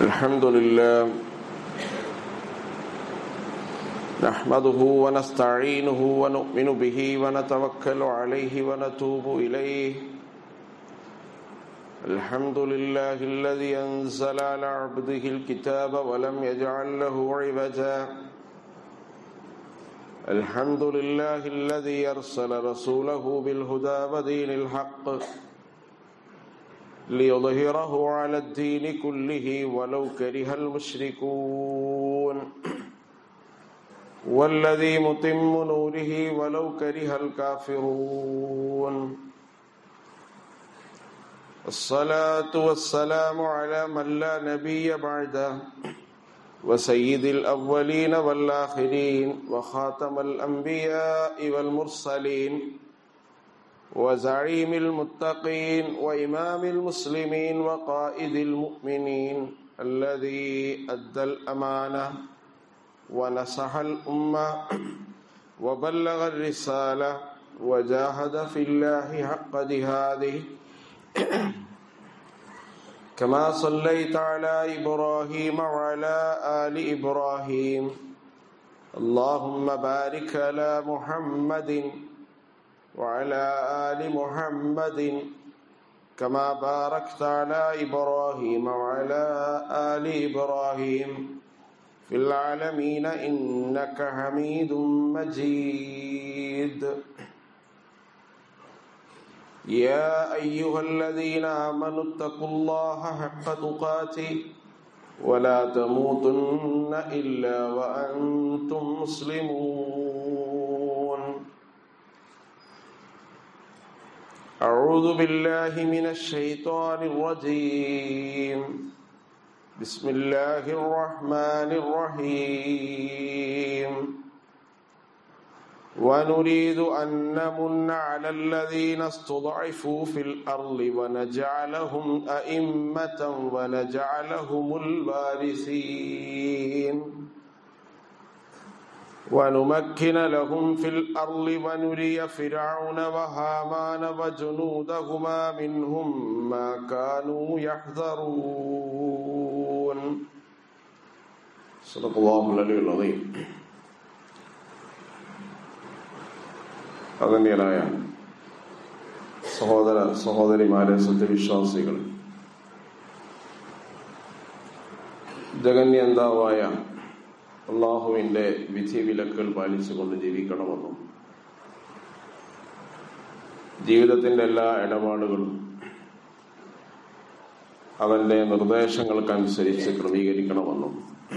الحمد لله نحمده ونستعينه ونؤمن به ونتوكل عليه ونتوب إليه الحمد لله الذي أنزل على عبده الكتاب ولم يجعل له عوجا الحمد لله الذي أرسل رسوله بالهدى ودين الحق ليظهره على الدين كله ولو كره المشركون والذي متم نوره ولو كره الكافرون الصلاة والسلام على من لا نبي بعده وسيد الأولين والآخرين وخاتم الأنبياء والمرسلين وزعيم المتقين وإمام المسلمين وقائد المؤمنين الذي أدى الأمانة ونصح الأمة وبلغ الرسالة وجاهد في الله حق جهاده كما صليت على إبراهيم وعلى آل إبراهيم اللهم بارك على محمد وعلى آل محمد كما باركت على إبراهيم وعلى آل إبراهيم في العالمين إنك حميد مجيد يا أيها الذين آمنوا اتقوا الله حق تقاته ولا تموتن إلا وأنتم مسلمون أعوذ بالله من الشيطان الرجيم بسم الله الرحمن الرحيم ونريد أن نمن على الذين استضعفوا في الأرض ونجعلهم أئمة ونجعلهم الوارثين ونمكن لهم في الأرض ونري فرعون وهامان وجنودهما منهم ما كانوا يحذرون صدق الله العلي العظيم അഗണ്യനായ സഹോദര സഹോദരിമാരെ സത്യവിശ്വാസികൾ ജഗന്യന്താവായ അള്ളാഹുവിന്റെ വിധി വിലക്കുകൾ പാലിച്ചുകൊണ്ട് ജീവിക്കണമെന്നും ജീവിതത്തിന്റെ എല്ലാ ഇടപാടുകളും അവന്റെ നിർദ്ദേശങ്ങൾക്കനുസരിച്ച് ക്രമീകരിക്കണമെന്നും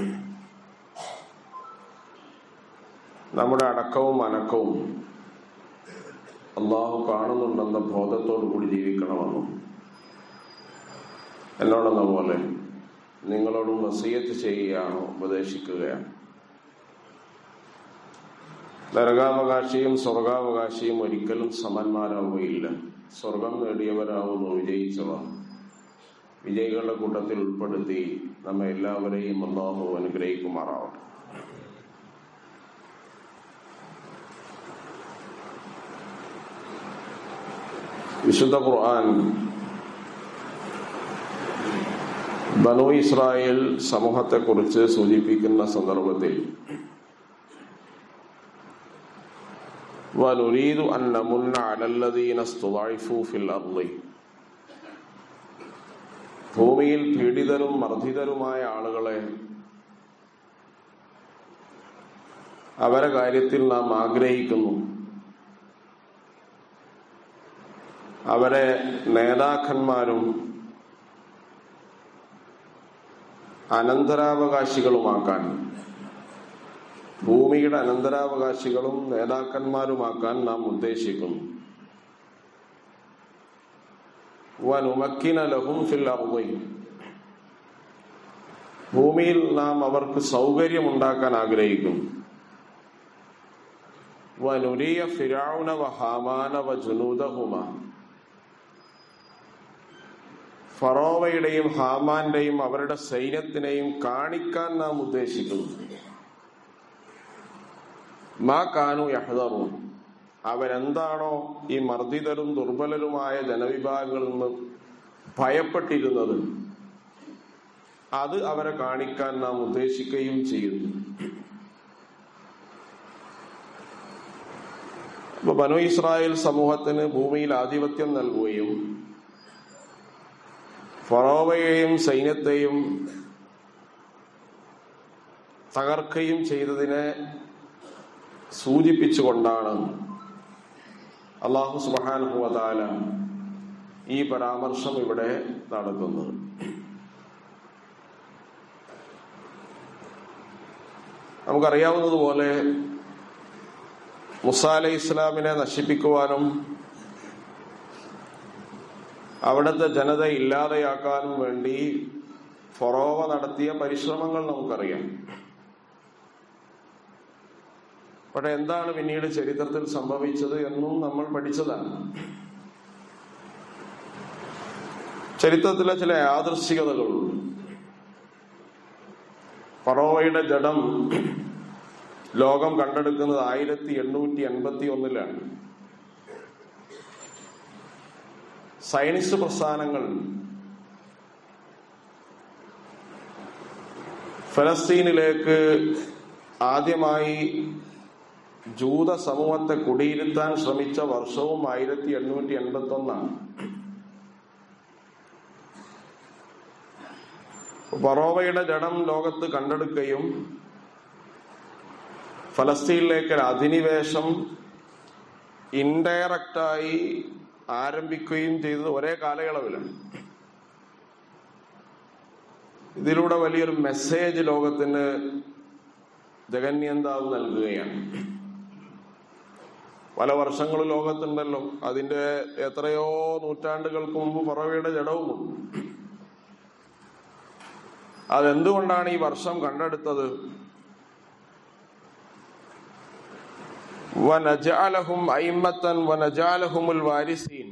നമ്മുടെ അടക്കവും അനക്കവും അള്ളാഹു കാണുന്നുണ്ടെന്ന ബോധത്തോടു കൂടി ജീവിക്കണമെന്നും എന്നോടെന്ന പോലെ നിങ്ങളോടും വസീയത്ത് ചെയ്യുകയാണോ ഉപദേശിക്കുകയാണ് നരകാവകാശിയും സ്വർഗാവകാശിയും ഒരിക്കലും സമന്മാരാവുകയില്ല സ്വർഗം നേടിയവരാവുന്നു വിജയിച്ചവർ വിജയികളുടെ കൂട്ടത്തിൽ ഉൾപ്പെടുത്തി നമ്മെ എല്ലാവരെയും അള്ളാഹു അനുഗ്രഹിക്കുമാറാവട്ടെ വിശുദ്ധ ഖുർആൻ ബനു ഇസ്രായേൽ സമൂഹത്തെക്കുറിച്ച് സൂചിപ്പിക്കുന്ന സന്ദർഭത്തിൽ ونريد أن نمن على الذين استضعفوا في الأرض ഭൂമിയിൽ പീഡിതരും മർദ്ദിതരുമായ ആളുകളെ അവരെ കാര്യത്തിൽ നാം ആഗ്രഹിക്കുന്നു അവരെ നേതാക്കന്മാരും അനന്തരാവകാശികളുമാക്കാൻ ഭൂമിയുടെ അനന്തരാവകാശികളും നേതാക്കന്മാരുമാക്കാൻ നാം ഉദ്ദേശിക്കുന്നു വനുമക്കിന ലഹും ഫിൽ അർദി ഭൂമിയിൽ നാം അവർക്ക് സൗകര്യമുണ്ടാക്കാൻ ആഗ്രഹിക്കുന്നു വനുരിയ ഫിറൗന വഹാമാന വജുനൂദഹുമ ഫറോവയുടെയും ഹാമാന്റെയും അവരുടെ സൈന്യത്തിനെയും കാണിക്കാൻ നാം ഉദ്ദേശിക്കുന്നു മാ കാനു യഹ്ദറും അവരെന്താണോ ഈ മർദ്ദിതരും ദുർബലരുമായ ജനവിഭാഗങ്ങളിൽ നിന്ന് ഭയപ്പെട്ടിരുന്നത് അത് അവരെ കാണിക്കാൻ നാം ഉദ്ദേശിക്കുകയും ചെയ്യുന്നു അപ്പൊ ബനു ഇസ്രായേൽ സമൂഹത്തിന് ഭൂമിയിൽ ആധിപത്യം നൽകുകയും ഫറോവയെയും സൈന്യത്തെയും തകർക്കുകയും ചെയ്തതിനെ സൂചിപ്പിച്ചുകൊണ്ടാണ് അള്ളാഹു സുബാനുഭവതാല ഈ പരാമർശം ഇവിടെ നടത്തുന്നത് നമുക്കറിയാവുന്നതുപോലെ മുസ അലൈഹി ഇസ്ലാമിനെ നശിപ്പിക്കുവാനും അവിടുത്തെ ജനത ഇല്ലാതെയാക്കാനും വേണ്ടി ഫൊറോവ നടത്തിയ പരിശ്രമങ്ങൾ നമുക്കറിയാം പക്ഷെ എന്താണ് പിന്നീട് ചരിത്രത്തിൽ സംഭവിച്ചത് എന്നും നമ്മൾ പഠിച്ചതാണ് ചരിത്രത്തിലെ ചില യാദൃശികതകളുണ്ട് ഫറോവയുടെ ജഡം ലോകം കണ്ടെടുക്കുന്നത് ആയിരത്തി എണ്ണൂറ്റി എൺപത്തി ഒന്നിലാണ് സയൻസ് പ്രസ്ഥാനങ്ങൾ ഫലസ്തീനിലേക്ക് ആദ്യമായി ജൂത സമൂഹത്തെ കുടിയിരുത്താൻ ശ്രമിച്ച വർഷവും ആയിരത്തി എണ്ണൂറ്റി എൺപത്തി ഒന്നാണ് ഫറോവയുടെ ജഡം ലോകത്ത് കണ്ടെടുക്കുകയും ഫലസ്തീനിലേക്ക് അധിനിവേശം ഇൻഡയറക്റ്റായി ആരംഭിക്കുകയും ചെയ്തത് ഒരേ കാലയളവിലാണ് ഇതിലൂടെ വലിയൊരു മെസ്സേജ് ലോകത്തിന് ജഗന്യന്താവ് നൽകുകയാണ് പല വർഷങ്ങൾ ലോകത്തുണ്ടല്ലോ അതിന്റെ എത്രയോ നൂറ്റാണ്ടുകൾക്ക് മുമ്പ് ഫറവയുടെ ജഡവുമുണ്ട് അതെന്തുകൊണ്ടാണ് ഈ വർഷം കണ്ടെടുത്തത് വനജാലഹും അയിമത്തൻ വനജാലഹുമുൽ വാരിസീൻ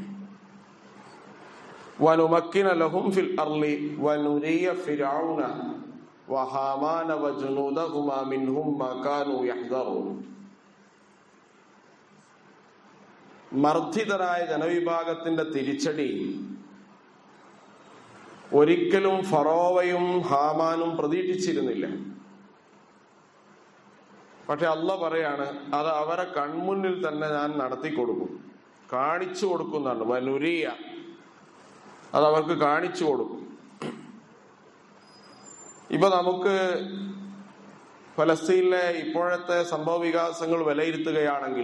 ونمكن لهم في الأرض ونري فرعون وهامان وجنودهما منهم ما كانوا يحذرون മർദ്ദിതരായ ജനവിഭാഗത്തിന്റെ തിരിച്ചടി ഒരിക്കലും ഫറോവയും ഹാമാനും പ്രതീക്ഷിച്ചിരുന്നില്ല പക്ഷെ അല്ല പറയാണ് അത് അവരെ കൺമുന്നിൽ തന്നെ ഞാൻ നടത്തി കൊടുക്കും കാണിച്ചു കൊടുക്കുന്നതാണ് വനുരിയ അത് അവർക്ക് കാണിച്ചു കൊടുക്കും ഇപ്പൊ നമുക്ക് ഫലസ്തീനിലെ ഇപ്പോഴത്തെ സംഭവ വികാസങ്ങൾ വിലയിരുത്തുകയാണെങ്കിൽ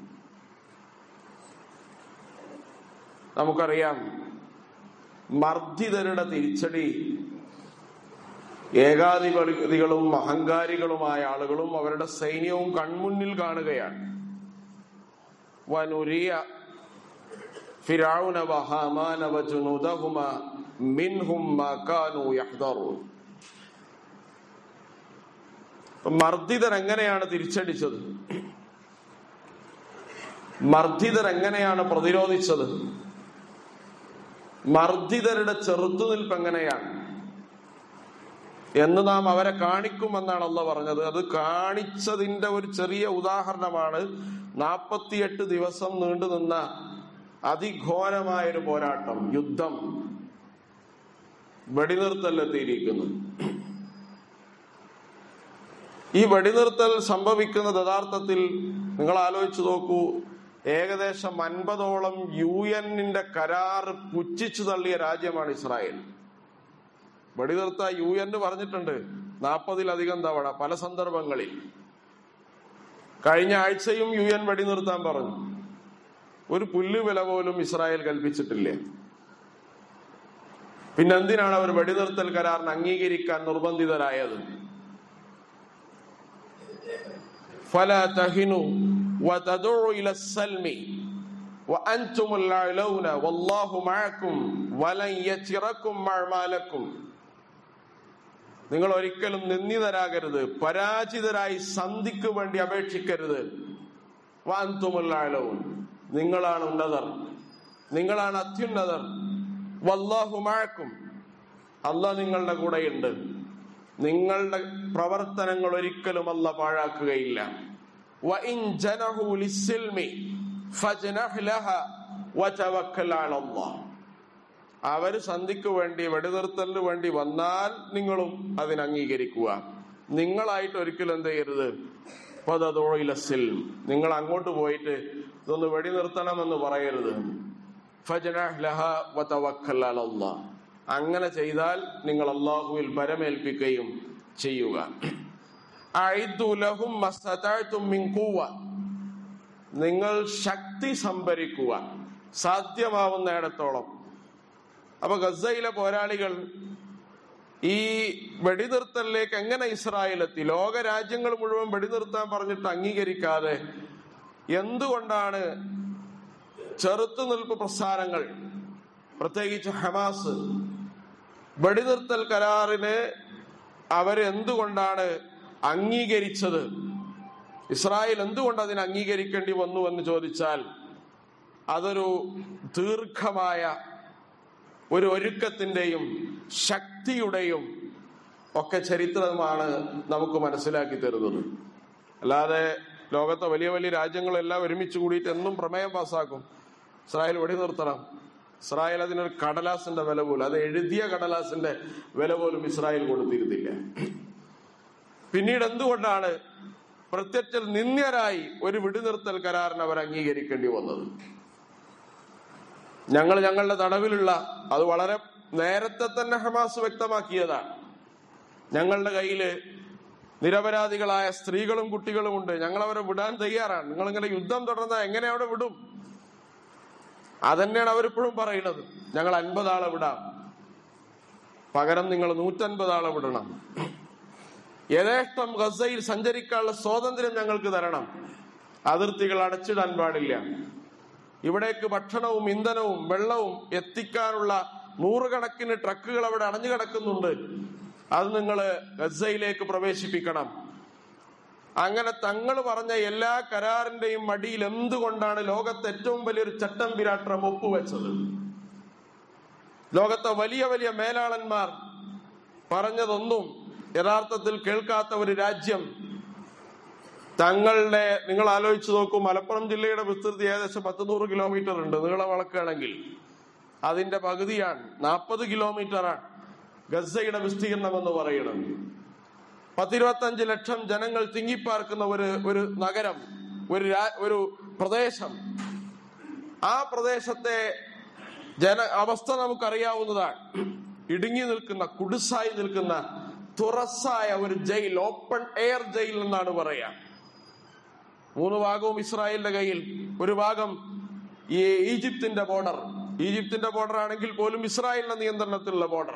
നമുക്കറിയാം മർദ്ദിതരുടെ തിരിച്ചടി ഏകാധിപതികളും അഹങ്കാരികളുമായ ആളുകളും അവരുടെ സൈന്യവും കൺമുന്നിൽ കാണുകയാണ് വനുരിയ ഫിറൗന വഹാമാന വജുനുദഹുമ മിൻഹും മാ കാനൂ യഹ്ദറൂൻ മർദ്ദിതർ എങ്ങനെയാണ് തിരിച്ചടിച്ചത് മർദ്ദിതർ എങ്ങനെയാണ് പ്രതിരോധിച്ചത് മർദ്ദിതരുടെ ചെറുത്തുനിൽപ്പ് എങ്ങനെയാണ് എന്ന് നാം അവരെ കാണിക്കുമെന്നാണ് അല്ല പറഞ്ഞത് അത് കാണിച്ചതിന്റെ ഒരു ചെറിയ ഉദാഹരണമാണ് നാൽപ്പത്തിയെട്ട് ദിവസം നീണ്ടു നിന്ന അതിഘോരമായ ഒരു പോരാട്ടം യുദ്ധം വെടിനിർത്തലെത്തിയിരിക്കുന്നു ഈ വെടിനിർത്തൽ സംഭവിക്കുന്നത് യഥാർത്ഥത്തിൽ നിങ്ങൾ ആലോചിച്ചു നോക്കൂ ഏകദേശം അൻപതോളം യു എന്നിന്റെ കരാർ പുച്ഛിച്ചു തള്ളിയ രാജ്യമാണ് ഇസ്രായേൽ വെടിനിർത്ത യു എൻ പറഞ്ഞിട്ടുണ്ട് നാൽപ്പതിലധികം തവണ പല സന്ദർഭങ്ങളിൽ കഴിഞ്ഞ ആഴ്ചയും യു എൻ വെടിനിർത്താൻ പറഞ്ഞു ഒരു പുല്ല് വില പോലും ഇസ്രായേൽ കൽപ്പിച്ചിട്ടില്ല പിന്നെന്തിനാണ് അവർ വെടിനിർത്തൽ കരാറിന് അംഗീകരിക്കാൻ നിർബന്ധിതരായത് فلا تهنوا وتدعوا إلى السلم وأنتم الأعلون والله معكم ولن يتركم أعمالكم നിങ്ങൾ ഒരിക്കലും നിന്ദിതരാകരുത് പരാജിതരായി സന്ധിക്ക് വേണ്ടി അപേക്ഷിക്കരുത് വാന്തുമുല്ലാലവും നിങ്ങളാണ് ഉന്നതർ നിങ്ങളാണ് അത്യുന്നതർ വല്ലാഹു മഴക്കും അല്ല നിങ്ങളുടെ കൂടെയുണ്ട് നിങ്ങളുടെ പ്രവർത്തനങ്ങൾ ഒരിക്കലും അല്ല പാഴാക്കുകയില്ല وإن جنحوا للسلم فاجنح لها وتوكل على الله അവര് സന്ധിക്ക് വേണ്ടി വെടിനിർത്തലിന് വേണ്ടി വന്നാൽ നിങ്ങളും അതിന് അംഗീകരിക്കുക നിങ്ങളായിട്ട് ഒരിക്കലും എന്ത് ചെയ്യരുത് പദതോയിലസിൽ നിങ്ങൾ അങ്ങോട്ട് പോയിട്ട് ഇതൊന്ന് വെടിനിർത്തണമെന്ന് പറയരുത് ഫജ്നഹ് ലഹ വതവക്കൽ അലല്ലാഹ്. അങ്ങനെ ചെയ്താൽ നിങ്ങൾ അള്ളാഹുവിൽ പരമേൽപ്പിക്കുകയും ചെയ്യുക അഇദ്ദു ലഹും മസ്തതഅ്തും മിൻ ഖുവ്വ. നിങ്ങൾ ശക്തി സംഭരിക്കുക സാധ്യമാവുന്നിടത്തോളം അപ്പൊ ഗസയിലെ പോരാളികൾ ഈ വെടിനിർത്തലിലേക്ക് എങ്ങനെ ഇസ്രായേൽ എത്തി ലോക രാജ്യങ്ങൾ മുഴുവൻ വെടിനിർത്താൻ പറഞ്ഞിട്ട് അംഗീകരിക്കാതെ എന്തുകൊണ്ടാണ് ചെറുത്തുനിൽപ്പ് പ്രസ്ഥാനങ്ങൾ പ്രത്യേകിച്ച് ഹമാസ് വെടിനിർത്തൽ കരാറിന് അവരെന്തുകൊണ്ടാണ് അംഗീകരിച്ചത് ഇസ്രായേൽ എന്തുകൊണ്ട് അതിന് അംഗീകരിക്കേണ്ടി വന്നു എന്ന് ചോദിച്ചാൽ അതൊരു ദീർഘമായ ഒരു ഒരുക്കത്തിന്റെയും ശക്തിയുടെയും ഒക്കെ ചരിത്രമാണ് നമുക്ക് മനസ്സിലാക്കി തരുന്നത് അല്ലാതെ ലോകത്തെ വലിയ വലിയ രാജ്യങ്ങളെല്ലാം ഒരുമിച്ച് കൂടിയിട്ട് എന്നും പ്രമേയം പാസ്സാക്കും ഇസ്രായേൽ വെടി നിർത്തണം ഇസ്രായേൽ അതിനൊരു കടലാസിന്റെ വില പോലും അത് എഴുതിയ കടലാസിന്റെ വില പോലും ഇസ്രായേൽ കൊടുത്തിരുന്നില്ല പിന്നീട് എന്തുകൊണ്ടാണ് പ്രത്യക്ഷ നിന്ദ്യരായി ഒരു വെടിനിർത്തൽ കരാറിന് അവർ അംഗീകരിക്കേണ്ടി വന്നത് ഞങ്ങൾ ഞങ്ങളുടെ തടവിലുള്ള അത് വളരെ നേരത്തെ തന്നെ ഹമാസ് വ്യക്തമാക്കിയതാണ് ഞങ്ങളുടെ കയ്യില് നിരപരാധികളായ സ്ത്രീകളും കുട്ടികളും ഉണ്ട് ഞങ്ങൾ അവരെ വിടാൻ തയ്യാറാണ് നിങ്ങൾ ഇങ്ങനെ യുദ്ധം തുടർന്നാൽ എങ്ങനെ അവിടെ വിടും അതന്നെയാണ് അവരിപ്പോഴും പറയുന്നത് ഞങ്ങൾ അൻപത് ആളെ വിടാം പകരം നിങ്ങൾ നൂറ്റൻപത് ആളെ വിടണം യഥേഷ്ടം ഗസയിൽ സഞ്ചരിക്കാനുള്ള സ്വാതന്ത്ര്യം ഞങ്ങൾക്ക് തരണം അതിർത്തികൾ അടച്ചിടാൻ പാടില്ല ഇവിടേക്ക് ഭക്ഷണവും ഇന്ധനവും വെള്ളവും എത്തിക്കാനുള്ള നൂറുകണക്കിന് ട്രക്കുകൾ അവിടെ അടഞ്ഞു കിടക്കുന്നുണ്ട് അത് നിങ്ങൾ ഗസയിലേക്ക് പ്രവേശിപ്പിക്കണം അങ്ങനെ തങ്ങൾ പറഞ്ഞ എല്ലാ കരാറിന്റെയും മടിയിൽ എന്തുകൊണ്ടാണ് ലോകത്തെ ഏറ്റവും വലിയൊരു ചട്ടം വിരാട്ടം ഒപ്പുവെച്ചത് ലോകത്തെ വലിയ വലിയ മേലാളന്മാർ പറഞ്ഞതൊന്നും യഥാർത്ഥത്തിൽ കേൾക്കാത്ത ഒരു രാജ്യം തങ്ങളുടെ നിങ്ങൾ ആലോചിച്ച് നോക്കൂ മലപ്പുറം ജില്ലയുടെ വിസ്തൃതി ഏകദേശം പത്ത് നൂറ് കിലോമീറ്റർ ഉണ്ട് നീളം വളക്കുകയാണെങ്കിൽ അതിന്റെ പകുതിയാണ് നാൽപ്പത് കിലോമീറ്ററാണ് ഗസയുടെ വിസ്തീർണം എന്ന് പറയുന്നത് പത്തിരുപത്തഞ്ച് ലക്ഷം ജനങ്ങൾ തിങ്ങിപ്പാർക്കുന്ന ഒരു ഒരു നഗരം ഒരു രാ- ഒരു പ്രദേശം ആ പ്രദേശത്തെ ജന അവസ്ഥ നമുക്കറിയാവുന്നതാണ് ഇടുങ്ങി നിൽക്കുന്ന കുടിസായി നിൽക്കുന്ന തുറസായ ഒരു ജയിൽ ഓപ്പൺ എയർ ജയിൽ എന്നാണ് പറയാ മൂന്ന് ഭാഗവും ഇസ്രായേലിന്റെ കയ്യിൽ ഒരു ഭാഗം ഈ ഈജിപ്തിന്റെ ബോർഡർ ഈജിപ്തിന്റെ ബോർഡർ ആണെങ്കിൽ പോലും ഇസ്രായേലിന്റെ നിയന്ത്രണത്തിലുള്ള ബോർഡർ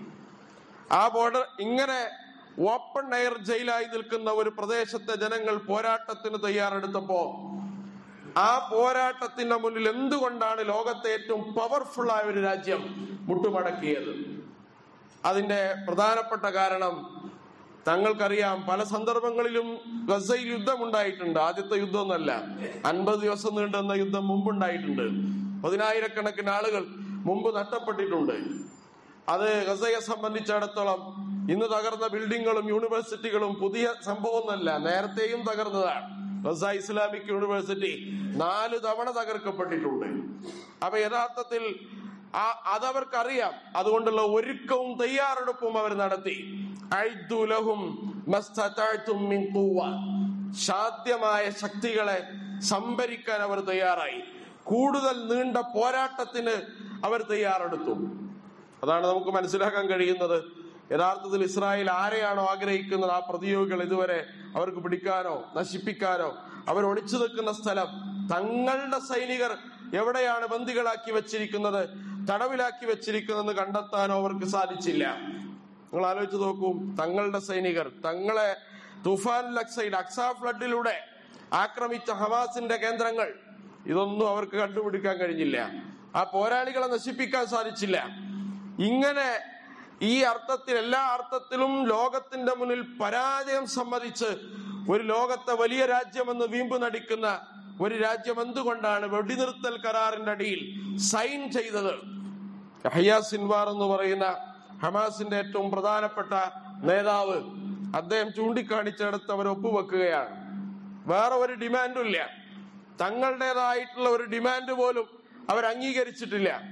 ആ ബോർഡർ ഇങ്ങനെ ഓപ്പൺ എയർ ജയിലായി നിൽക്കുന്ന ഒരു പ്രദേശത്തെ ജനങ്ങൾ പോരാട്ടത്തിന് തയ്യാറെടുത്തപ്പോ ആ പോരാട്ടത്തിന്റെ മുന്നിൽ എന്തുകൊണ്ടാണ് ലോകത്തെ ഏറ്റവും പവർഫുൾ ആയ ഒരു രാജ്യം മുട്ടുമടക്കിയത് അതിന്റെ പ്രധാനപ്പെട്ട കാരണം തങ്ങൾക്കറിയാം പല സന്ദർഭങ്ങളിലും ഗസയിൽ യുദ്ധമുണ്ടായിട്ടുണ്ട് ആദ്യത്തെ യുദ്ധമൊന്നല്ല അൻപത് ദിവസം നീണ്ടുന്ന യുദ്ധം മുമ്പുണ്ടായിട്ടുണ്ട് പതിനായിരക്കണക്കിന് ആളുകൾ മുമ്പ് നഷ്ടപ്പെട്ടിട്ടുണ്ട് അത് ഗസയെ സംബന്ധിച്ചിടത്തോളം ഇന്ന് തകർന്ന ബിൽഡിങ്ങുകളും യൂണിവേഴ്സിറ്റികളും പുതിയ സംഭവമൊന്നല്ല നേരത്തെയും തകർന്നതാണ് ഗസ ഇസ്ലാമിക് യൂണിവേഴ്സിറ്റി നാല് തവണ തകർക്കപ്പെട്ടിട്ടുണ്ട് അപ്പൊ യഥാർത്ഥത്തിൽ ആ അതവർക്കറിയാം അതുകൊണ്ടുള്ള ഒരുക്കവും തയ്യാറെടുപ്പും അവർ നടത്തി അഴ്ദു ലഹും മസ്തതഅ്തും മിൻ ഖുവ്വ. സാധ്യമായ ശക്തികളെ സംഭരിക്കാൻ അവർ തയ്യാറായി കൂടുതൽ നീണ്ട പോരാട്ടത്തിന് അവർ തയ്യാറെടുത്തു അതാണ് നമുക്ക് മനസ്സിലാക്കാൻ കഴിയുന്നത് യഥാർത്ഥത്തിൽ ഇസ്രായേൽ ആരെയാണോ ആഗ്രഹിക്കുന്നത് ആ പ്രതിയോഗികൾ ഇതുവരെ അവർക്ക് പിടിക്കാനോ നശിപ്പിക്കാനോ അവർ ഒളിച്ചു നിൽക്കുന്ന സ്ഥലം തങ്ങളുടെ സൈനികർ എവിടെയാണ് ബന്ദികളാക്കി വെച്ചിരിക്കുന്നത് തടവിലാക്കി വെച്ചിരിക്കുന്നതെന്ന് കണ്ടെത്താനോ അവർക്ക് സാധിച്ചില്ല നിങ്ങൾ ആലോചിച്ച് നോക്കൂ തങ്ങളുടെ സൈനികർ തങ്ങളെ തുഫാൻ ലക്സൈൽ അക്സ ഫ്ലഡിലൂടെ ആക്രമിച്ച ഹമാസിന്റെ കേന്ദ്രങ്ങൾ ഇതൊന്നും അവർക്ക് കണ്ടുപിടിക്കാൻ കഴിഞ്ഞില്ല ആ പോരാളികളെ നശിപ്പിക്കാൻ സാധിച്ചില്ല ഇങ്ങനെ ഈ അർത്ഥത്തിൽ എല്ലാ അർത്ഥത്തിലും ലോകത്തിന്റെ മുന്നിൽ പരാജയം സമ്മതിച്ച് ഒരു ലോകത്തെ വലിയ രാജ്യമെന്ന് വീമ്പ് നടിക്കുന്ന ഒരു രാജ്യം എന്തുകൊണ്ടാണ് വെടിനിർത്തൽ കരാറിന്റെ അടിയിൽ സൈൻ ചെയ്തത് യഹ്യ സിൻവാർ എന്ന് പറയുന്ന ഹമാസിന്റെ ഏറ്റവും പ്രധാനപ്പെട്ട നേതാവ് അദ്ദേഹം ചൂണ്ടിക്കാണിച്ചെടുത്ത് അവർ ഒപ്പുവെക്കുകയാണ് വേറെ ഒരു ഡിമാൻഡും ഇല്ല തങ്ങളുടേതായിട്ടുള്ള ഒരു ഡിമാൻഡ് പോലും അവർ അംഗീകരിച്ചിട്ടില്ല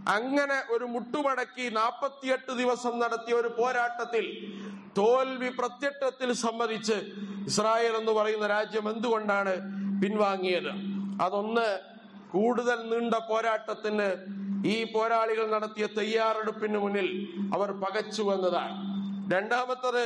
അങ്ങനെ ഒരു മുട്ടുമടക്കി നാൽപ്പത്തിയെട്ട് ദിവസം നടത്തിയ ഒരു പോരാട്ടത്തിൽ തോൽവി പ്രത്യക്ഷത്തിൽ സമ്മതിച്ച് ഇസ്രായേൽ എന്ന് പറയുന്ന രാജ്യം എന്തുകൊണ്ടാണ് പിൻവാങ്ങിയത് അതൊന്ന് കൂടുതൽ നീണ്ട പോരാട്ടത്തിന് ഈ പോരാളികൾ നടത്തിയ തയ്യാറെടുപ്പിന് മുന്നിൽ അവർ പകച്ചു വന്നതാണ് രണ്ടാമത്തത്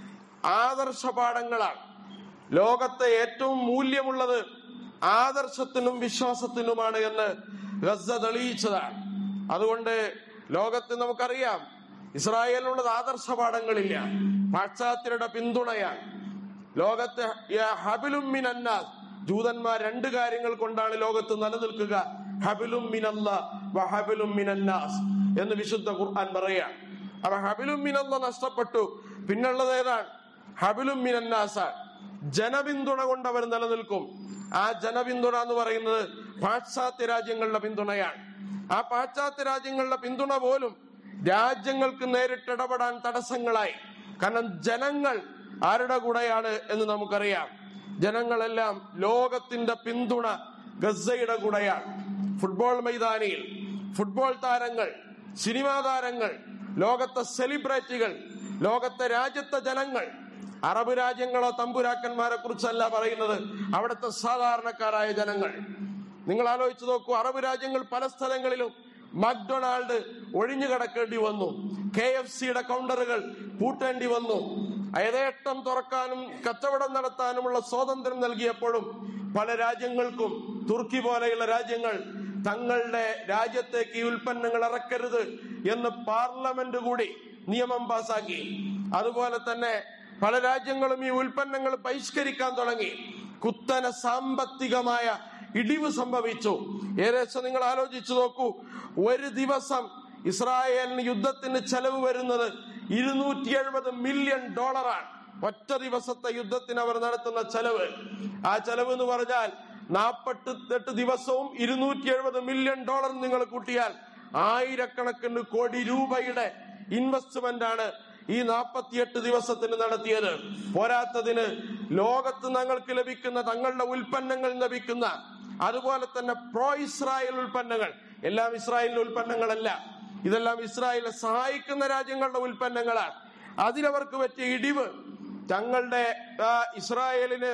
ആദർശ പാഠങ്ങളാണ് ലോകത്തെ ഏറ്റവും മൂല്യമുള്ളത് ആദർശത്തിനും വിശ്വാസത്തിനുമാണ് എന്ന് ഗസ തെളിയിച്ചതാണ് അതുകൊണ്ട് ലോകത്ത് നമുക്കറിയാം ഇസ്രായേലിനുള്ളത് ആദർശ പാഠങ്ങളില്ല പാശ്ചാത്യരുടെ പിന്തുണയാണ് ലോകത്തെ ഹബിലും മിനന്നാസ് ജൂതന്മാർ രണ്ട് കാര്യങ്ങൾ കൊണ്ടാണ് ലോകത്ത് നിലനിൽക്കുക ഹബിലും മിനല്ല വഹബിലും മിനന്നാസ് എന്ന് വിശുദ്ധ ഖുർആൻ പറയാം അപ്പൊ ഹബിലും മിനല്ല നഷ്ടപ്പെട്ടു പിന്നുള്ളത് ഏതാണ് ഹബിലും മിനന്നാസാണ് ജനപിന്തുണ കൊണ്ട് അവർ നിലനിൽക്കും ആ ജനപിന്തുണ എന്ന് പറയുന്നത് പാശ്ചാത്യ രാജ്യങ്ങളുടെ പിന്തുണയാണ് ആ പാശ്ചാത്യ രാജ്യങ്ങളുടെ പിന്തുണ പോലും രാജ്യങ്ങൾക്ക് നേരിട്ട് ഇടപെടാൻ തടസ്സങ്ങളായി കാരണം ജനങ്ങൾ ആരുടെ കൂടെയാണ് എന്ന് നമുക്കറിയാം ജനങ്ങളെല്ലാം ലോകത്തിന്റെ പിന്തുണ ഗസയുടെ കൂടെയാണ് ഫുട്ബോൾ മൈതാനിയിൽ ഫുട്ബോൾ താരങ്ങൾ സിനിമാ താരങ്ങൾ ലോകത്തെ സെലിബ്രിറ്റികൾ ലോകത്തെ രാജ്യത്തെ ജനങ്ങൾ അറബ് രാജ്യങ്ങളോ തമ്പുരാക്കന്മാരെ കുറിച്ചല്ല പറയുന്നത് അവിടുത്തെ സാധാരണക്കാരായ ജനങ്ങൾ നിങ്ങൾ ആലോചിച്ച് നോക്കൂ അറബ് രാജ്യങ്ങൾ പല സ്ഥലങ്ങളിലും മക്ഡൊണാൾഡ് ഒഴിഞ്ഞു കിടക്കേണ്ടി വന്നു കെ എഫ് സിയുടെ കൗണ്ടറുകൾ പൂട്ടേണ്ടി വന്നു യഥേഷ്ടം തുറക്കാനും കച്ചവടം നടത്താനുമുള്ള സ്വാതന്ത്ര്യം നൽകിയപ്പോഴും പല രാജ്യങ്ങൾക്കും തുർക്കി പോലെയുള്ള രാജ്യങ്ങൾ തങ്ങളുടെ രാജ്യത്തേക്ക് ഈ ഉൽപ്പന്നങ്ങൾ ഇറക്കരുത് എന്ന് പാർലമെന്റ് കൂടി നിയമം പാസാക്കി അതുപോലെ തന്നെ പല രാജ്യങ്ങളും ഈ ഉൽപ്പന്നങ്ങൾ ബഹിഷ്കരിക്കാൻ തുടങ്ങി കുത്തന സാമ്പത്തികമായ ഇടിവ് സംഭവിച്ചു ഏകദേശം നിങ്ങൾ ആലോചിച്ചു നോക്കൂ ഒരു ദിവസം ഇസ്രായേലിന് യുദ്ധത്തിന് ചെലവ് വരുന്നത് ഇരുന്നൂറ്റി എഴുപത് മില്യൺ ഡോളറാണ് ഒറ്റ ദിവസത്തെ യുദ്ധത്തിന് അവർ നടത്തുന്ന ചെലവ് ആ ചെലവ് എന്ന് പറഞ്ഞാൽ നാൽപ്പത്തി എട്ട് ദിവസവും ഇരുന്നൂറ്റി എഴുപത് മില്യൺ ഡോളർ നിങ്ങൾ കൂട്ടിയാൽ ആയിരക്കണക്കിന് കോടി രൂപയുടെ ഇൻവെസ്റ്റ്മെന്റ് ആണ് ഈ നാൽപ്പത്തിയെട്ട് ദിവസത്തിന് നടത്തിയത് പോരാത്തതിന് ലോകത്ത് ഞങ്ങൾക്ക് ലഭിക്കുന്ന തങ്ങളുടെ ഉൽപ്പന്നങ്ങൾ ലഭിക്കുന്ന അതുപോലെ തന്നെ പ്രോ ഇസ്രായേൽ ഉൽപ്പന്നങ്ങൾ എല്ലാം ഇസ്രായേലിന്റെ ഉൽപ്പന്നങ്ങളല്ല ഇതെല്ലാം ഇസ്രായേലിനെ സഹായിക്കുന്ന രാജ്യങ്ങളുടെ ഉൽപ്പന്നങ്ങളാണ് അതിലവർക്ക് പറ്റിയ ഇടിവ് തങ്ങളുടെ ആ, ഇസ്രായേലിന്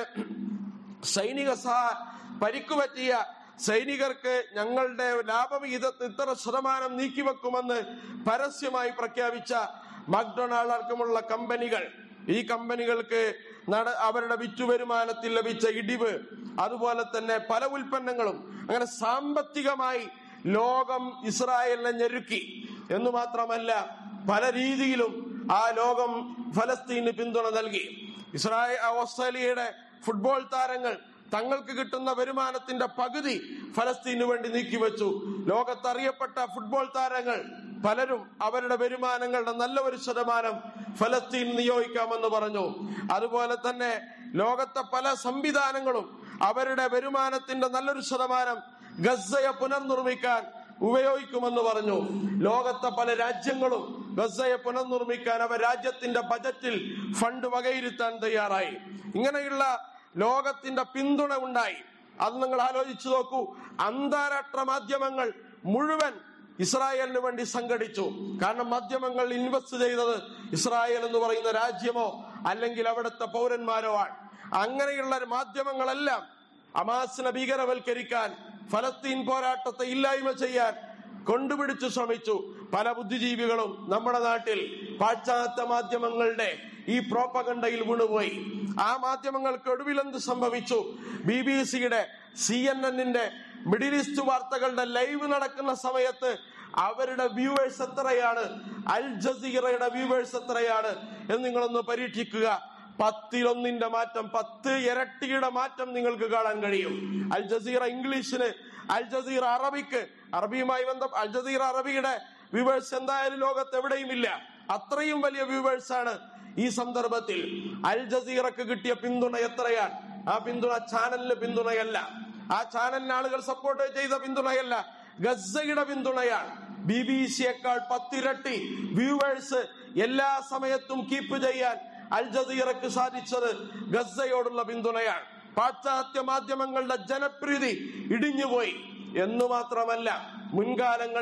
സൈനിക സഹ പരിക്കു പറ്റിയ സൈനികർക്ക് ഞങ്ങളുടെ ലാഭവിഹിതത്തിൽ ഇത്ര ശതമാനം നീക്കിവെക്കുമെന്ന് പരസ്യമായി പ്രഖ്യാപിച്ച മക്ഡൊണാൾഡ് അടക്കമുള്ള കമ്പനികൾ ഈ കമ്പനികൾക്ക് നട അവരുടെ വിറ്റുവരുമാനത്തിൽ ലഭിച്ച ഇടിവ് അതുപോലെ തന്നെ പല ഉൽപ്പന്നങ്ങളും അങ്ങനെ സാമ്പത്തികമായി ലോകം ഇസ്രായേലിനെ ഞെരുക്കി എന്ന് മാത്രമല്ല പല രീതിയിലും ആ ലോകം ഫലസ്തീന് പിന്തുണ നൽകി ഇസ്രായേൽ ഓസ്ട്രേലിയയുടെ ഫുട്ബോൾ താരങ്ങൾ തങ്ങൾക്ക് കിട്ടുന്ന വരുമാനത്തിന്റെ പകുതി ഫലസ്തീനു വേണ്ടി നീക്കിവെച്ചു ലോകത്തറിയപ്പെട്ട ഫുട്ബോൾ താരങ്ങൾ പലരും അവരുടെ വരുമാനങ്ങളുടെ നല്ല ഒരു ശതമാനം ഫലസ്തീൻ നിയോഗിക്കാമെന്ന് പറഞ്ഞു അതുപോലെ തന്നെ ലോകത്തെ പല സംവിധാനങ്ങളും അവരുടെ വരുമാനത്തിന്റെ നല്ലൊരു ശതമാനം ഗസയെ പുനർനിർമ്മിക്കാൻ ഉപയോഗിക്കുമെന്ന് പറഞ്ഞു ലോകത്തെ പല രാജ്യങ്ങളും ഗസയെ പുനർനിർമ്മിക്കാൻ അവർ രാജ്യത്തിന്റെ ബജറ്റിൽ ഫണ്ട് വകയിരുത്താൻ തയ്യാറായി ഇങ്ങനെയുള്ള ലോകത്തിന്റെ പിന്തുണ ഉണ്ടായി അത് നിങ്ങൾ ആലോചിച്ചു നോക്കൂ അന്താരാഷ്ട്ര മാധ്യമങ്ങൾ മുഴുവൻ ഇസ്രായേലിന് വേണ്ടി സംഘടിച്ചു കാരണം മാധ്യമങ്ങൾ ഇൻവെസ്റ്റ് ചെയ്തത് ഇസ്രായേൽ എന്ന് പറയുന്ന രാജ്യമോ അല്ലെങ്കിൽ അവിടുത്തെ പൗരന്മാരോ ആണ് അങ്ങനെയുള്ള മാധ്യമങ്ങളെല്ലാം അമാസിനെ ഭീകരവൽക്കരിക്കാൻ ഫലസ്തീൻ പോരാട്ടത്തെ ഇല്ലായ്മ ചെയ്യാൻ കൊണ്ടുപിടിച്ചു ശ്രമിച്ചു പല ബുദ്ധിജീവികളും നമ്മുടെ നാട്ടിൽ പാശ്ചാത്യ മാധ്യമങ്ങളുടെ ഈ പ്രോപ്പകണ്ടയിൽ വീണുപോയി ആ മാധ്യമങ്ങൾക്ക് ഒടുവിൽ എന്ത് സംഭവിച്ചു ബി ബി സിയുടെ സി എൻ എന്നിന്റെ മിഡിൽ ഈസ്റ്റ് വാർത്തകളുടെ ലൈവ് നടക്കുന്ന സമയത്ത് അവരുടെ വ്യൂവേഴ്സ് എത്രയാണ് അൽ ജസീറയുടെ വ്യൂവേഴ്സ് എത്രയാണ് എന്ന് നിങ്ങളൊന്ന് പരീക്ഷിക്കുക പത്തിലൊന്നിന്റെ മാറ്റം പത്ത് ഇരട്ടിയുടെ മാറ്റം നിങ്ങൾക്ക് കാണാൻ കഴിയും അൽ ജസീറ ഇംഗ്ലീഷിന് അൽ ജസീറ അറബിക്ക് അറബിയുമായി ബന്ധം അൽ ജസീറ അറബിയുടെ വ്യൂവേഴ്സ് എന്തായാലും ലോകത്ത് എവിടെയും ഇല്ല അത്രയും വലിയ വ്യൂവേഴ്സ് ആണ് ഈ സന്ദർഭത്തിൽ അൽ ജസീറക്ക് കിട്ടിയ പിന്തുണ എത്രയാണ് ആ പിന്തുണ ചാനലിന് പിന്തുണയല്ല ആ ചാനലിന് ആളുകൾ സപ്പോർട്ട് ചെയ്ത പിന്തുണയല്ല ഗസയുടെ പിന്തുണയാണ് ബി ബി സിയേക്കാൾ പത്തിരട്ടി വ്യൂവേഴ്സ് എല്ലാ സമയത്തും കീപ്പ് ചെയ്യാൻ അൽ ജസീറക്ക് സാധിച്ചത് ഗസയോടുള്ള പിന്തുണയാണ് പാശ്ചാത്യ മാധ്യമങ്ങളുടെ ജനപ്രീതി ഇടിഞ്ഞുപോയി എന്നു മാത്രമല്ല മുൻകാലങ്ങളിൽ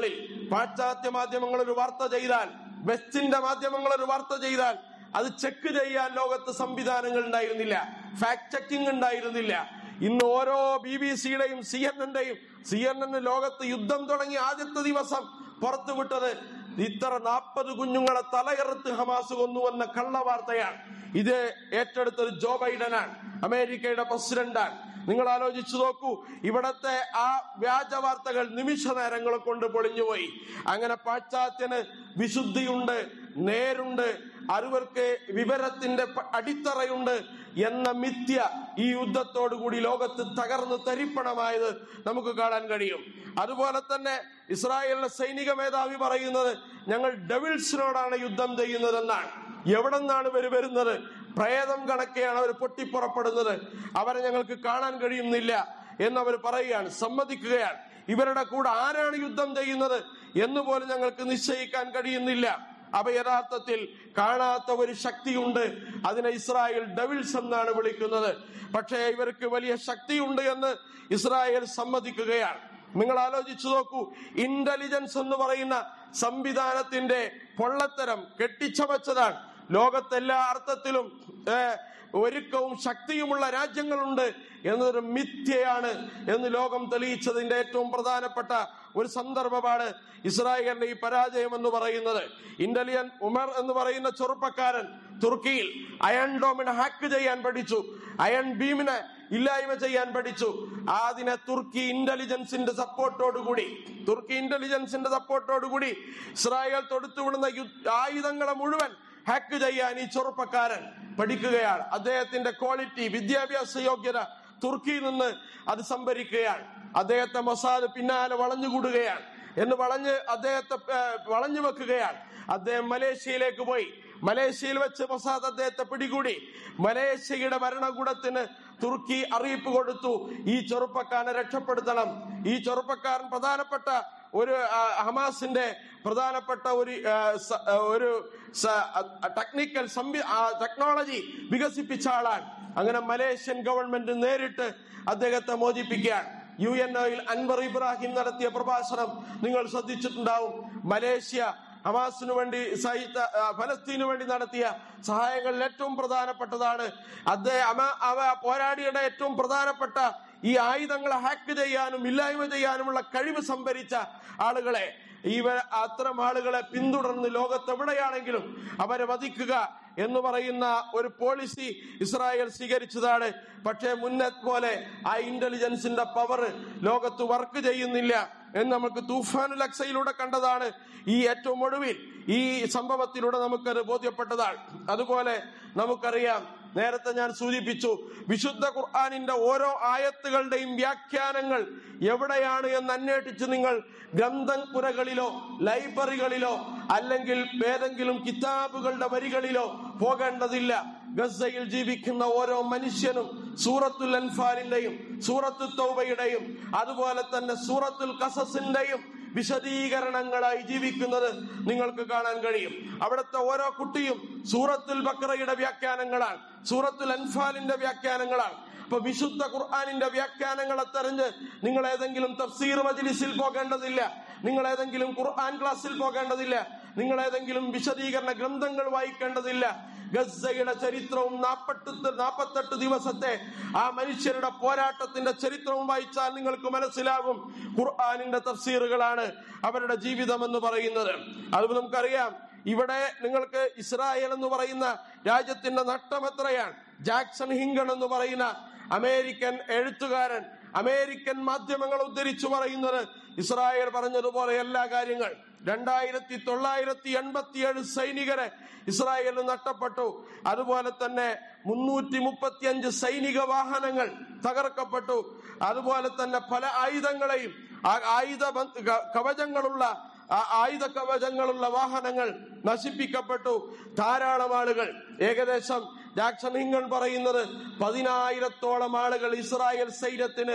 പാശ്ചാത്യ മാധ്യമങ്ങൾ ഒരു വാർത്ത ചെയ്താൽ വെസ്റ്റിന്റെ മാധ്യമങ്ങൾ ഒരു വാർത്ത ചെയ്താൽ അത് ചെക്ക് ചെയ്യാൻ ലോകത്ത് സംവിധാനങ്ങൾ ഉണ്ടായിരുന്നില്ല ഫാക്ട് ചെക്കിംഗ് ഉണ്ടായിരുന്നില്ല ഇന്ന് ഓരോ ബി ബി സിയുടെയും സി എൻ എന്റെയും സി എൻ എൻ ലോകത്ത് യുദ്ധം തുടങ്ങി ആദ്യത്തെ ദിവസം പുറത്തുവിട്ടത് ഇത്ര നാൽപ്പത് കുഞ്ഞുങ്ങളെ തലയെറുത്ത് ഹമാസ് കൊന്നുവെന്ന കള്ള വാർത്തയാണ് ഇത് ഏറ്റെടുത്തത് ജോ ബൈഡനാണ് അമേരിക്കയുടെ പ്രസിഡന്റാണ് നിങ്ങൾ ആലോചിച്ചു നോക്കൂ ഇവിടത്തെ ആ വ്യാജ വാർത്തകൾ നിമിഷ നേരങ്ങൾ കൊണ്ട് പൊളിഞ്ഞുപോയി അങ്ങനെ പാശ്ചാത്യന് വിശുദ്ധിയുണ്ട് നേരുണ്ട് അറിവർക്ക് വിവരത്തിന്റെ പ- അടിത്തറയുണ്ട് എന്ന മിഥ്യ ഈ യുദ്ധത്തോടുകൂടി ലോകത്ത് തകർന്ന് തരിപ്പണമായത് നമുക്ക് കാണാൻ കഴിയും അതുപോലെ തന്നെ ഇസ്രായേലിന്റെ സൈനിക മേധാവി പറയുന്നത് ഞങ്ങൾ ഡെവിൾസിനോടാണ് യുദ്ധം ചെയ്യുന്നതെന്നാണ് എവിടെ നിന്നാണ് ഇവർ വരുന്നത് പ്രേതം കണക്കെയാണ് അവർ പൊട്ടിപ്പുറപ്പെടുന്നത് അവരെ ഞങ്ങൾക്ക് കാണാൻ കഴിയുന്നില്ല എന്നവർ പറയുകയാണ് സമ്മതിക്കുകയാണ് ഇവരുടെ കൂടെ ആരാണ് യുദ്ധം ചെയ്യുന്നത് എന്ന് പോലും ഞങ്ങൾക്ക് നിശ്ചയിക്കാൻ കഴിയുന്നില്ല അപ്പൊ യഥാർത്ഥത്തിൽ കാണാത്ത ഒരു ശക്തിയുണ്ട് അതിനെ ഇസ്രായേൽ ഡെവിൾസ് എന്നാണ് വിളിക്കുന്നത് പക്ഷേ ഇവർക്ക് വലിയ ശക്തിയുണ്ട് എന്ന് ഇസ്രായേൽ സമ്മതിക്കുകയാണ് നിങ്ങൾ ആലോചിച്ചു നോക്കൂ ഇന്റലിജൻസ് എന്ന് പറയുന്ന സംവിധാനത്തിന്റെ പൊള്ളത്തരം കെട്ടിച്ചമച്ചതാണ് ലോകത്തെല്ലാ അർത്ഥത്തിലും ഏ, ഒരുക്കവും ശക്തിയുമുള്ള രാജ്യങ്ങളുണ്ട് എന്നതൊരു മിഥ്യയാണ് എന്ന് ലോകം തെളിയിച്ചതിന്റെ ഏറ്റവും പ്രധാനപ്പെട്ട ഒരു സന്ദർഭമാണ് ഇസ്രായേലിന്റെ ഈ പരാജയം എന്ന് പറയുന്നത് ഇന്റലിയൻ ഉമർ എന്ന് പറയുന്ന ചെറുപ്പക്കാരൻ തുർക്കിയിൽ അയൺ ഡോമിനെ ഹാക്ക് ചെയ്യാൻ പഠിച്ചു അയൺ ബീമിനെ ഇല്ലായ്മ ചെയ്യാൻ പഠിച്ചു അതിനെ തുർക്കി ഇന്റലിജൻസിന്റെ സപ്പോർട്ടോടുകൂടി തുർക്കി ഇന്റലിജൻസിന്റെ സപ്പോർട്ടോടുകൂടി ഇസ്രായേൽ തൊടുത്തുവിടുന്ന യുദ്ധ ആയുധങ്ങളെ മുഴുവൻ ഹാക്ക് ചെയ്യാൻ ഈ ചെറുപ്പക്കാരൻ പഠിക്കുകയാണ് അദ്ദേഹത്തിന്റെ ക്വാളിറ്റി വിദ്യാഭ്യാസ യോഗ്യത തുർക്കിയിൽ നിന്ന് അത് സംഭരിക്കുകയാണ് അദ്ദേഹത്തെ മൊസാദ് പിന്നാലെ വളഞ്ഞുകൂടുകയാണ് എന്ന് വളഞ്ഞ് അദ്ദേഹത്തെ ഏർ, വളഞ്ഞു വെക്കുകയാണ് അദ്ദേഹം മലേഷ്യയിലേക്ക് പോയി മലേഷ്യയിൽ വെച്ച് മൊസാദ് അദ്ദേഹത്തെ പിടികൂടി മലേഷ്യയുടെ ഭരണകൂടത്തിന് തുർക്കി അറിയിപ്പ് കൊടുത്തു ഈ ചെറുപ്പക്കാരനെ രക്ഷപ്പെടുത്തണം ഈ ചെറുപ്പക്കാരൻ പ്രധാനപ്പെട്ട ഒരു ആ, ഹമാസിന്റെ പ്രധാനപ്പെട്ട ഒരു ആ, സ- ആ, ഒരു ടെക്നിക്കൽ സംവി ആ, ടെക്നോളജി വികസിപ്പിച്ച ആളാണ് അങ്ങനെ മലേഷ്യൻ ഗവൺമെന്റ് നേരിട്ട് അദ്ദേഹത്തെ മോചിപ്പിക്കുകയാണ് യു എൻ ഒയിൽ അൻവർ ഇബ്രാഹിം നടത്തിയ പ്രഭാഷണം നിങ്ങൾ ശ്രദ്ധിച്ചിട്ടുണ്ടാവും മലേഷ്യ ഹമാസിനു വേണ്ടി സഹിത ആ, ഫലസ്തീനു വേണ്ടി നടത്തിയ സഹായങ്ങളിൽ ഏറ്റവും പ്രധാനപ്പെട്ടതാണ് അദ്ദേഹം അമ- അവ പോരാടിയുടെ ഏറ്റവും പ്രധാനപ്പെട്ട ഈ ആയുധങ്ങളെ ഹാക്ക് ചെയ്യാനും ഇല്ലായ്മ ചെയ്യാനുമുള്ള കഴിവ് സംഭരിച്ച ആളുകളെ ഇവർ അത്തരം ആളുകളെ പിന്തുടർന്ന് ലോകത്തെവിടെയാണെങ്കിലും അവരെ വധിക്കുക എന്ന് പറയുന്ന ഒരു പോളിസി ഇസ്രായേൽ സ്വീകരിച്ചതാണ് പക്ഷേ മുന്നേ പോലെ ആ ഇന്റലിജൻസിന്റെ പവർ ലോകത്ത് വർക്ക് ചെയ്യുന്നില്ല എന്ന് നമുക്ക് തൂഫാനുൽ അക്സയിലൂടെ കണ്ടതാണ് ഈ ഏറ്റവും ഒടുവിൽ ഈ സംഭവത്തിലൂടെ നമുക്കത് ബോധ്യപ്പെട്ടതാണ് അതുപോലെ നമുക്കറിയാം നേരത്തെ ഞാൻ സൂചിപ്പിച്ചു വിശുദ്ധ ഖുർആാനിന്റെ ഓരോ ആയത്തുകളുടെയും വ്യാഖ്യാനങ്ങൾ എവിടെയാണ് എന്ന് അന്വേഷിച്ച് നിങ്ങൾ ഗ്രന്ഥപുരകളിലോ ലൈബ്രറികളിലോ അല്ലെങ്കിൽ ഏതെങ്കിലും കിതാബുകളുടെ വരികളിലോ പോകേണ്ടതില്ല ഗസയിൽ ജീവിക്കുന്ന ഓരോ മനുഷ്യനും സൂറത്തുൽ അൻഫാലിന്റെയും സൂറത്തു തൗബയുടെയും അതുപോലെ തന്നെ സൂറത്തുൽ കസസിന്റെയും വിശദീകരണങ്ങളായി ജീവിക്കുന്നത് നിങ്ങൾക്ക് കാണാൻ കഴിയും അവിടുത്തെ ഓരോ കുട്ടിയും സൂറത്തുൽ ബക്രയുടെ വ്യാഖ്യാനങ്ങളാണ് സൂറത്തുൽ അൻഫാലിന്റെ വ്യാഖ്യാനങ്ങളാണ് അപ്പൊ വിശുദ്ധ ഖുർആാനിന്റെ വ്യാഖ്യാനങ്ങളെ തെരഞ്ഞ് നിങ്ങൾ ഏതെങ്കിലും തഫ്സീർ മജ്ലിസിൽ പോകേണ്ടതില്ല നിങ്ങൾ ഏതെങ്കിലും ഖുർആൻ ക്ലാസ്സിൽ പോകേണ്ടതില്ല നിങ്ങൾ ഏതെങ്കിലും വിശദീകരണ ഗ്രന്ഥങ്ങൾ വായിക്കേണ്ടതില്ല ഗസയുടെ ചരിത്രവും നാൽപ്പത്തെട്ട് നാൽപ്പത്തെട്ട് ദിവസത്തെ ആ മനുഷ്യരുടെ പോരാട്ടത്തിന്റെ ചരിത്രവും വായിച്ചാൽ നിങ്ങൾക്ക് മനസ്സിലാകും ഖുർആാനിന്റെ തഫ്സീറുകളാണ് അവരുടെ ജീവിതം എന്ന് പറയുന്നത് അത് നമുക്കറിയാം ഇവിടെ നിങ്ങൾക്ക് ഇസ്രായേൽ എന്ന് പറയുന്ന രാജ്യത്തിന്റെ നഷ്ടം എത്രയാണ് ജാക്സൺ ഹിങ്കൺ എന്ന് പറയുന്ന അമേരിക്കൻ എഴുത്തുകാരൻ അമേരിക്കൻ മാധ്യമങ്ങൾ ഉദ്ധരിച്ചു പറയുന്നത് ഇസ്രായേൽ പറഞ്ഞതുപോലെ എല്ലാ കാര്യങ്ങൾ രണ്ടായിരത്തി തൊള്ളായിരത്തി എൺപത്തിയേഴ് സൈനികരെ ഇസ്രായേലിന് നഷ്ടപ്പെട്ടു അതുപോലെ തന്നെ മുന്നൂറ്റി മുപ്പത്തിയഞ്ച് സൈനിക വാഹനങ്ങൾ തകർക്കപ്പെട്ടു അതുപോലെ തന്നെ പല ആയുധങ്ങളെയും ആ ആയുധ ബന്ധ- ക- കവചങ്ങളുള്ള ആ ആയുധ കവചങ്ങളുള്ള വാഹനങ്ങൾ നശിപ്പിക്കപ്പെട്ടു ധാരാളം ആളുകൾ ഏകദേശം ജാക്സൺ ഹിങ്കൺ പറയുന്നത് പതിനായിരത്തോളം ആളുകൾ ഇസ്രായേൽ സൈന്യത്തിന്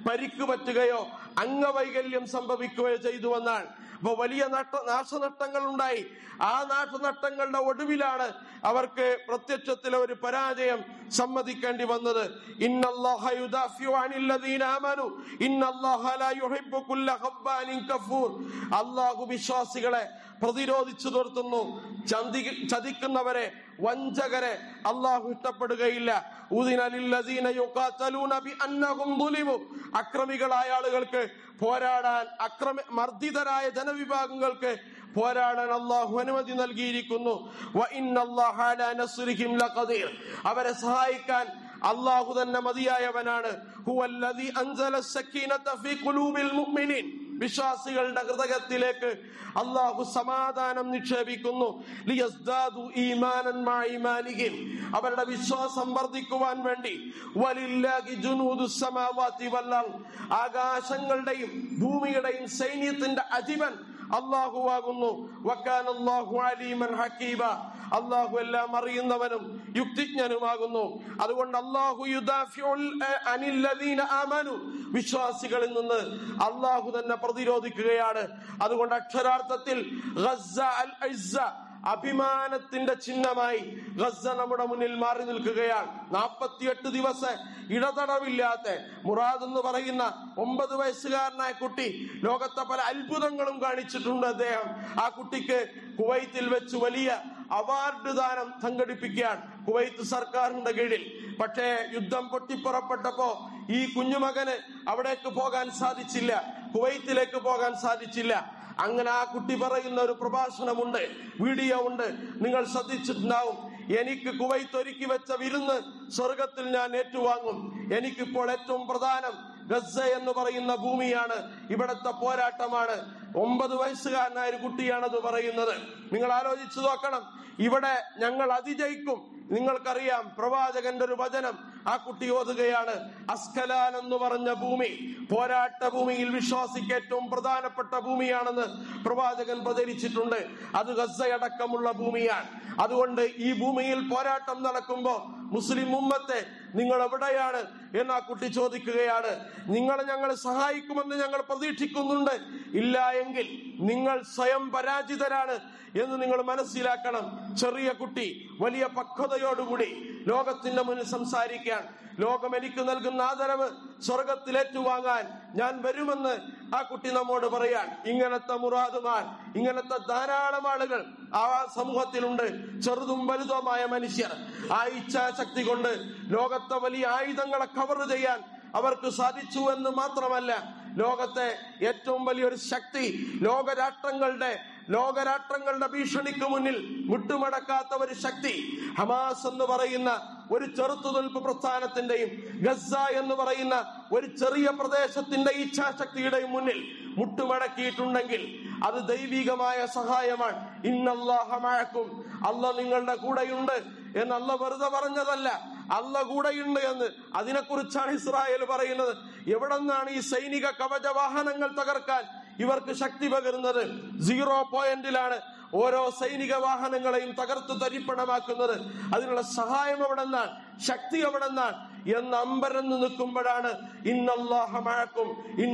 പരിക്ക് പറ്റുകയോ അംഗവൈകല്യം സംഭവിക്കുകയോ ചെയ്തുവെന്നാണ് അപ്പൊ വലിയ നഷ്ട നാശനഷ്ടങ്ങൾ ഉണ്ടായി ആ നാശനഷ്ടങ്ങളുടെ ഒടുവിലാണ് അവർക്ക് പ്രത്യക്ഷത്തിലെ ഒരു പരാജയം സമ്മതിക്കേണ്ടി വന്നത് ഇന്നല്ലാഹ യുദാഫിഉ അനിൽ ലദീന ആമനു ഇന്നല്ലാഹ ലാ യുഹിബ്ബു കുല്ല ഖബ്ബാനിൻ കഫൂർ അല്ലാഹു വിശ്വാസികളെ പ്രതിരോധിച്ചു നിർത്തുന്നു ചന്തി ചതിക്കുന്നവരെ വഞ്ചകരെ അള്ളാഹു ഇഷ്ടപ്പെടുകയില്ല ഉദിന ലില്ലദീന യുഖാതലൂന ബിഅന്നഹും ദുലിമു അക്രമികളായ ആളുകൾക്ക് പോരാടാൻ അക്രമ മർദ്ദിതരായ ജനവിഭാഗങ്ങൾക്ക് പോരാടാൻ അള്ളാഹു അനുമതി നൽകിയിരിക്കുന്നു വ ഇന്നല്ലാഹ അലാ നസ്രിഹിം ലഖദീർ അവരെ സഹായിക്കാൻ അള്ളാഹു തന്നെ മതിയായവനാണ് ഹുവല്ലദീ അൻസല സക്കീനത ഫീ ഖുലൂബിൽ മുഅ്മിനീൻ വിശ്വാസികളുടെ ഹൃദയത്തിലേക്ക് അള്ളാഹു സമാധാനം നിക്ഷേപിക്കുന്നു ലിയസ്ദാദു ഈമാനൻ മാ ഈമാനിഹിം അവരുടെ വിശ്വാസം വർദ്ധിക്കുവാൻ വേണ്ടി വലില്ലാഹി ജുനൂദുസ് സമാവാതി വൽ അർദ് ആകാശങ്ങളുടെയും ഭൂമിയുടെയും സൈന്യത്തിന്റെ അധിപൻ അള്ളാഹുവാകുന്നു വക്കാനല്ലാഹു അലീമൻ ഹക്കീബ അള്ളാഹു എല്ലാം അറിയുന്നവനും യുക്തിജ്ഞനുമാകുന്നു അതുകൊണ്ട് അള്ളാഹു യുദാഫിഉൽ അനിൽ ലദീന ആമനു വിശ്വാസികളിൽ നിന്ന് അള്ളാഹു തന്നെ പ്രതിരോധിക്കുകയാണ് അതുകൊണ്ട് അക്ഷരാർത്ഥത്തിൽ ഗസ്സ അൽ ഇസ്സ അഭിമാനത്തിന്റെ ചിഹ്നമായി ഗസ നമ്മുടെ മുന്നിൽ മാറി നിൽക്കുകയാണ് നാൽപ്പത്തിയെട്ട് ദിവസം ഇടതടവില്ലാത്ത മുറാദ് എന്ന് പറയുന്ന ഒമ്പത് വയസ്സുകാരനായ കുട്ടി ലോകത്തെ പല അത്ഭുതങ്ങളും കാണിച്ചിട്ടുണ്ട് അദ്ദേഹം ആ കുട്ടിക്ക് കുവൈത്തിൽ വെച്ച് വലിയ അവാർഡ് ദാനം സംഘടിപ്പിക്കുകയാണ് കുവൈത്ത് സർക്കാരിന്റെ കീഴിൽ പക്ഷേ യുദ്ധം പൊട്ടിപ്പുറപ്പെട്ടപ്പോ ഈ കുഞ്ഞുമകന് അവിടേക്ക് പോകാൻ സാധിച്ചില്ല കുവൈത്തിലേക്ക് പോകാൻ സാധിച്ചില്ല അങ്ങനെ ആ കുട്ടി പറയുന്ന ഒരു പ്രഭാഷണമുണ്ട് വീഡിയോ ഉണ്ട് നിങ്ങൾ ശ്രദ്ധിച്ചിട്ടുണ്ടാവും എനിക്ക് കുവൈത്ത് ഒരുക്കി വെച്ച വിരുന്ന് സ്വർഗത്തിൽ ഞാൻ ഏറ്റുവാങ്ങും എനിക്കിപ്പോൾ ഏറ്റവും പ്രധാനം ഗസ എന്ന് പറയുന്ന ഭൂമിയാണ് ഇവിടത്തെ പോരാട്ടമാണ് ഒമ്പത് വയസ്സുകാരനായ ഒരു കുട്ടിയാണത് പറയുന്നത് നിങ്ങൾ ആലോചിച്ചു നോക്കണം ഇവിടെ ഞങ്ങൾ അതിജയിക്കും നിങ്ങൾക്കറിയാം പ്രവാചകന്റെ ഒരു വചനം ആ കുട്ടി ഓതുകയാണ് അസ്കലാൻ എന്ന് പറഞ്ഞ ഭൂമി പോരാട്ട ഭൂമിയിൽ വിശ്വാസിക്ക് ഏറ്റവും പ്രധാനപ്പെട്ട ഭൂമിയാണെന്ന് പ്രവാചകൻ പ്രചരിച്ചിട്ടുണ്ട് അത് ഗസയടക്കമുള്ള ഭൂമിയാണ് അതുകൊണ്ട് ഈ ഭൂമിയിൽ പോരാട്ടം നടക്കുമ്പോ മുസ്ലിം ഉമ്മത്തെ നിങ്ങൾ എവിടെയാണ് എന്ന് ആ കുട്ടി ചോദിക്കുകയാണ് നിങ്ങളെ ഞങ്ങൾ സഹായിക്കുമെന്ന് ഞങ്ങൾ പ്രതീക്ഷിക്കുന്നുണ്ട് ഇല്ല എങ്കിൽ നിങ്ങൾ സ്വയം പരാജിതരാണ് എന്ന് നിങ്ങൾ മനസ്സിലാക്കണം ചെറിയ കുട്ടി വലിയ പക്വതയോടുകൂടി ലോകത്തിന്റെ മുന്നിൽ സംസാരിക്കാൻ ലോകം എനിക്ക് നൽകുന്ന ആദരവ് സ്വർഗത്തിൽ ഏറ്റുവാങ്ങാൻ ഞാൻ വരുമെന്ന് ആ കുട്ടി നമ്മോട് പറയാൻ ഇങ്ങനത്തെ മുറാദുമാൻ ഇങ്ങനത്തെ ധാരാളം ആളുകൾ ആ സമൂഹത്തിലുണ്ട് ചെറുതും വലുതുമായ മനുഷ്യർ ആ ഇച്ഛാശക്തി കൊണ്ട് ലോകത്തെ വലിയ ആയുധങ്ങളെ കവർ ചെയ്യാൻ അവർക്ക് സാധിച്ചു എന്ന് മാത്രമല്ല ലോകത്തെ ഏറ്റവും വലിയൊരു ശക്തി ലോകരാഷ്ട്രങ്ങളുടെ ലോകരാഷ്ട്രങ്ങളുടെ ഭീഷണിക്ക് മുന്നിൽ മുട്ടുമടക്കാത്ത ഒരു ശക്തി ഹമാസ് എന്ന് പറയുന്ന ഒരു ചെറുത്തുനിൽപ്പ് പ്രസ്ഥാനത്തിന്റെയും ഗസ എന്ന് പറയുന്ന ഒരു ചെറിയ പ്രദേശത്തിന്റെ ഇച്ഛാശക്തിയുടെയും മുന്നിൽ മുട്ടുമടക്കിയിട്ടുണ്ടെങ്കിൽ അത് ദൈവികമായ സഹായമാണ് ഇന്നല്ലാഹമാക്കും അല്ല നിങ്ങളുടെ കൂടെയുണ്ട് എന്ന് അല്ല വെറുതെ പറഞ്ഞതല്ല അല്ല കൂടെയുണ്ട് എന്ന് അതിനെക്കുറിച്ചാണ് ഇസ്രായേൽ പറയുന്നത് എവിടെ നിന്നാണ് ഈ സൈനിക കവച വാഹനങ്ങൾ തകർക്കാൻ ഇവർക്ക് ശക്തി പകരുന്നത് സീറോ പോയിന്റിലാണ് ഓരോ സൈനിക വാഹനങ്ങളെയും തകർത്ത് തരിപ്പണമാക്കുന്നത് അതിനുള്ള സഹായം എവിടെ നിന്നാണ് ശക്തി എവിടെ നിന്നാണ് എന്ന് അമ്പരന്ന് നിൽക്കുമ്പോഴാണ് ഇന്നല്ലാഹമാക്കും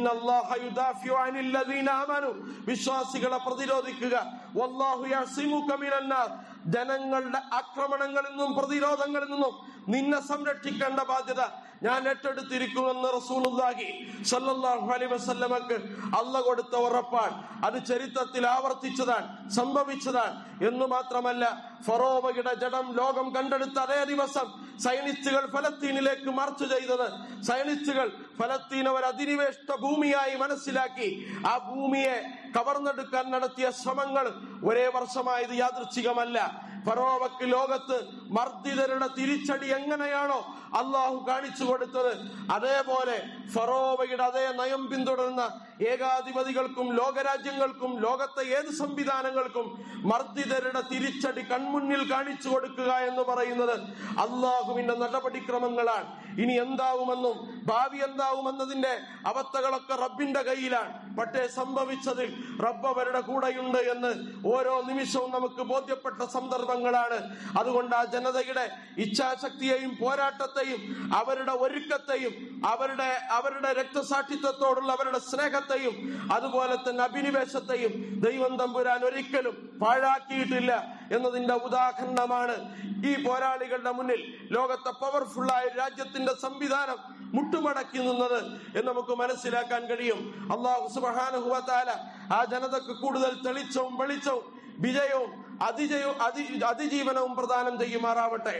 വിശ്വാസികളെ പ്രതിരോധിക്കുക വല്ലാഹു യഅസിമുക മിനന്നാർ ജനങ്ങളുടെ ആക്രമണങ്ങളിൽ നിന്നും പ്രതിരോധങ്ങളിൽ നിന്നും നിന്നെ സംരക്ഷിക്കേണ്ട ബാധ്യത ഞാൻ ഏറ്റെടുത്തിരിക്കുമെന്ന് റസൂലുള്ളാഹി സല്ലല്ലാഹു അലൈഹി വസല്ലമക്ക് അല്ല കൊടുത്ത ഉറപ്പാണ് അത് ചരിത്രത്തിൽ ആവർത്തിച്ചതാണ് സംഭവിച്ചതാണ് എന്ന് മാത്രമല്ല ഫറോവയുടെ ജഡം ലോകം കണ്ടെടുത്ത അതേ ദിവസം സൈനിസ്റ്റുകൾ ഫലസ്തീനിലേക്ക് മാർച്ച് ചെയ്തത് സൈനിസ്റ്റുകൾ ഫലസ്തീൻ അവർ അധിനിവേശ ഭൂമിയായി മനസ്സിലാക്കി ആ ഭൂമിയെ കവർന്നെടുക്കാൻ നടത്തിയ ശ്രമങ്ങൾ ഒരേ വർഷമായത് യാദൃച്ഛികമല്ല ഫറോവക്ക് ലോകത്ത് മർദ്ദിതരുടെ തിരിച്ചടി എങ്ങനെയാണോ അള്ളാഹു കാണിച്ചു കൊടുത്തത് അതേപോലെ ഫറോവയുടെ അതേ നയം പിന്തുടരുന്ന ഏകാധിപതികൾക്കും ലോകരാജ്യങ്ങൾക്കും ലോകത്തെ ഏത് സംവിധാനങ്ങൾക്കും മർദ്ദിതരുടെ തിരിച്ചടി കൺമുന്നിൽ കാണിച്ചു കൊടുക്കുക എന്ന് പറയുന്നത് അള്ളാഹുവിന്റെ നടപടിക്രമങ്ങളാണ് ഇനി എന്താവുമെന്നും ഭാവി എന്താവുമെന്നതിന്റെ അവസ്ഥകളൊക്കെ റബ്ബിന്റെ കയ്യിലാണ് പക്ഷേ സംഭവിച്ചതിൽ റബ്ബ് അവരുടെ കൂടെയുണ്ട് എന്ന് ഓരോ നിമിഷവും നമുക്ക് ബോധ്യപ്പെട്ട സന്ദർഭങ്ങളാണ് അതുകൊണ്ട് ആ ജനതയുടെ ഇച്ഛാശക്തിയെയും പോരാട്ടത്തെയും അവരുടെ ഒരുക്കത്തെയും അവരുടെ അവരുടെ രക്തസാക്ഷിത്വത്തോടുള്ള അവരുടെ സ്നേഹത്തെയും അതുപോലെ തന്നെ അഭിനിവേശത്തെയും ദൈവം തമ്പുരാൻ ഒരിക്കലും പാഴാക്കിയിട്ടില്ല എന്നതിന്റെ ഉദാഹരണമാണ് ഈ പോരാളികളുടെ മുന്നിൽ ലോകത്തെ പവർഫുള്ളായ രാജ്യത്തിന്റെ സംവിധാനം മുട്ടുമടക്കി നിന്നത് എന്ന് നമുക്ക് മനസ്സിലാക്കാൻ കഴിയും അള്ളാഹു സുബാനുഹുവത്താല ആ ജനതക്ക് കൂടുതൽ തെളിച്ചവും വെളിച്ചവും വിജയവും അതിജയവും അതി അതിജീവനവും പ്രദാനം ചെയ്യുമാറാവട്ടെ